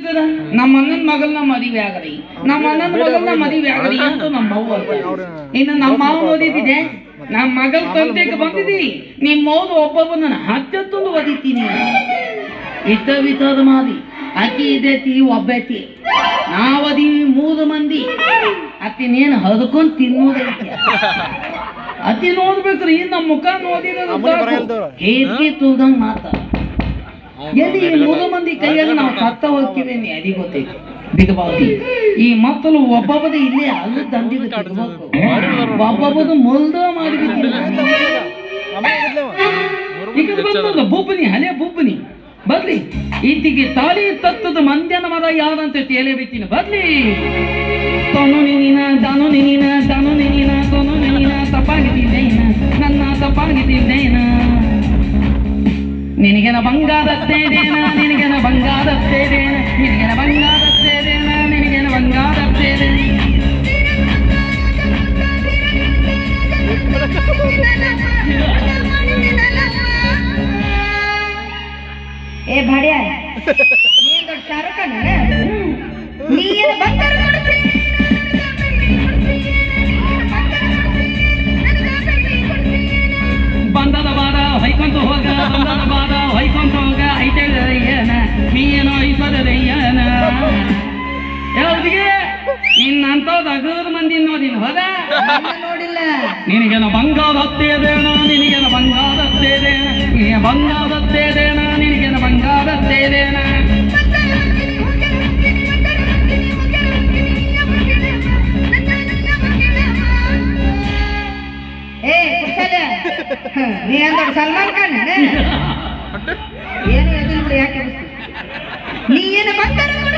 ಓದಿದ್ದದ ನಮ್ಮ ಅಣ್ಣನ ಮಗಳನ್ನ ಮದುವೆ ಆಗರಿ ನಮ್ಮ ಅಣ್ಣನ ಮಗಳನ್ನ ಮದುವೆ ಆಗರಿ ಅಂತ ನಮ್ಮ ಅವ್ವ ಅಂತಾಳೆ. ಇನ್ನು ನಮ್ಮ ಮಾವ ಓದಿದ್ದಿದೆ ನಮ್ಮ ಮಗಳ ತಂಟೆಗೆ ಬಂದಿದಿ ನಿಮ್ಮ ಮೌದು ಒಬ್ಬೊಬ್ಬನ ಹಚ್ಚತ್ತೊಂದು ಓದಿತೀನಿ ಇತ್ತ ವಿತದ ಮಾದಿ ಅಕ್ಕಿ ಇದೈತಿ ಒಬ್ಬೈತಿ ನಾವದೀವಿ ಮೂರು ಮಂದಿ ಅತ್ತಿನೇನು ಹದ್ಕೊಂಡ್ ತಿನ್ನೋದೈತಿ ಅತಿ ನೋಡ್ಬೇಕ್ರಿ ನಮ್ಮ ಮುಖ ನೋಡಿರೋದು ಹೇಗೆ ತುಳ್ದಂಗ್ ಮಾತಾಡ ಎಲ್ಲಿ ಈ ಮೂರು ಮಂದಿ ಕೈಯಲ್ಲಿ ನಾವು ಸತ್ತ ಹೋಗ್ತೀವಿ ನೀ ಅದಿ ಗೊತ್ತೈತಿ ಬಿಗಬಾವಿ ಈ ಮಕ್ಕಳು ಒಬ್ಬೊಬ್ಬದ ಇಲ್ಲೇ ಅಲ್ಲಿ ದಂಡಿದ ಬಿಗಬೇಕು ಒಬ್ಬೊಬ್ಬದು ಮುಲ್ದ ಮಾಡಿಬಿಟ್ಟಿಲ್ಲ ಈಗ ಬಂದಲ್ಲ ಬುಬ್ಬನಿ ಹಳೆ ಬುಬ್ಬನಿ ಬರ್ಲಿ ಈತಿಗೆ ತಾಳಿ ತತ್ತದ ಮಂದ್ಯನ ಮರ ಯಾರಂತ ತೇಲೆ ಬಿತ್ತಿನ ಬರ್ಲಿ ತೊನು ನಿನಿನ ದನು ನಿನಿನ ದನು ನಿನಿನ ತೊನು ನಿನಿನ ತಪ್ಪಾಗಿದ್ದೇನ ನನ್ನ ತಪ್ಪಾಗಿದ್ದೇನ ನಿನಗೆನ ಬಂಗಾರತ್ತೇದೇನ ನಿನಗೆನ ಬಂಗಾರತ್ತೇದೇನ ನಿನಗೆನ ಬಂಗಾರತ್ತೇದೇನ ನಿನಗೆನ ಬಂಗಾರತ್ತೇದೇನ ಏ ಭಾಡ್ಯ ನೀನ್ ದೊಡ್ಡ ಶಾರುಖ್ ಖಾನ್ ನೀ ಏನು ಬಂಗಾರ ಕೊಡ್ತಿ? ಬಂದದ ಬಾದ ಹೊಯ್ಕೊಂತ ಹೋಗ ಬಂದದ ಬಾದ ಹೊಯ್ಕೊಂತ ಹೋಗ ಐತೇನ ನೀನು ಐತದಯ್ಯನ ಯಾವ್ದಿಗೆ ನಿನ್ನಂತವ್ದು ಅಗೂರು ಮಂದಿ ನೋದಿನ ಹೋದ ನನ್ನ ನೋಡಿಲ್ಲ ನಿನಗೆನ ಬಂಗಾರತ್ತೇದೇನ ನಿನಗೆನ ಬಂಗಾರತ್ತೇದೇನ ನಿನಗೆ ಬಂಗಾರತ್ತೇದೇನ ನಿನಗೆನ ಬಂಗಾರತ್ತೇದೇನ ಏ ಕುಶಲ ನೀ ಏನ್ ದೊಡ್ಡ ಸಲ್ಮಾನ್ ಖಾನ್ ಏನು ಎದಿಲ್ಲ ಯಾಕೆ ಎಬ್ಸ್ತಿ? ನೀ ಏನು ಬಂಗಾರ ಕೊಡು